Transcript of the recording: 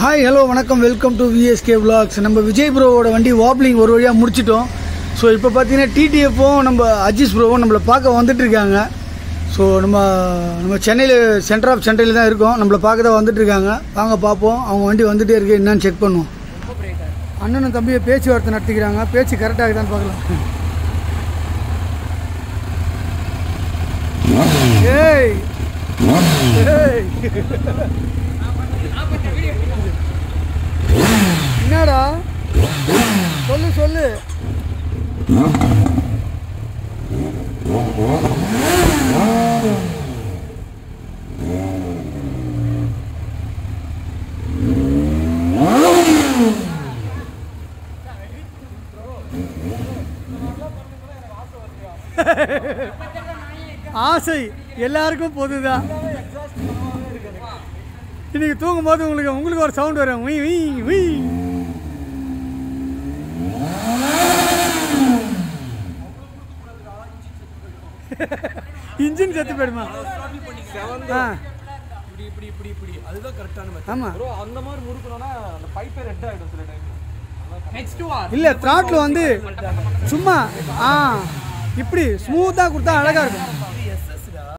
hi hello வணக்கம் welcome to VSK vlogs நம்ம விஜய் ப்ரோவோட வண்டி வாப்லிங் ஒரு வழியாக முடிச்சிட்டோம் ஸோ இப்போ பார்த்தீங்கன்னா டிடிஎஃப்பும் நம்ம அஜிஸ் ப்ரோவும் நம்மளை பார்க்க வந்துட்டு இருக்காங்க ஸோ நம்ம நம்ம சென்னையில் சென்டர் ஆஃப் சென்னையில் தான் இருக்கோம் நம்மளை பார்க்க தான் வந்துட்டு இருக்காங்க வாங்க பார்ப்போம் அவங்க வண்டி வந்துட்டே இருக்கு என்னன்னு செக் பண்ணுவோம் அண்ணனும் தம்பியை பேச்சுவார்த்தை நடத்திக்கிறாங்க பேச்சு கரெக்டாக இருக்குதான்னு பார்க்கலாம் ஏய் ஏய் என்னடா சொல்லு சொல்லு ஆசை எல்லாருக்கும் பொதுதான் இன்னைக்கு தூங்கும் போது உங்களுக்கு உங்களுக்கு ஒரு சவுண்ட் வரும் உய் உய் உய் இன்ஜின் செத்து போயிடுமா ஆ இப்படி இப்படி இப்படி இப்படி அதுதான் கரெக்டான மெத்தட் ஆமா ப்ரோ அந்த மாதிரி முறுக்கணும்னா அந்த பைப்பே ரெட் ஆயிடும் சில டைம் நெக்ஸ்ட் வார் இல்ல த்ராட்டில் வந்து சும்மா ஆ இப்படி ஸ்மூத்தாக கொடுத்தா அழகா இருக்கும்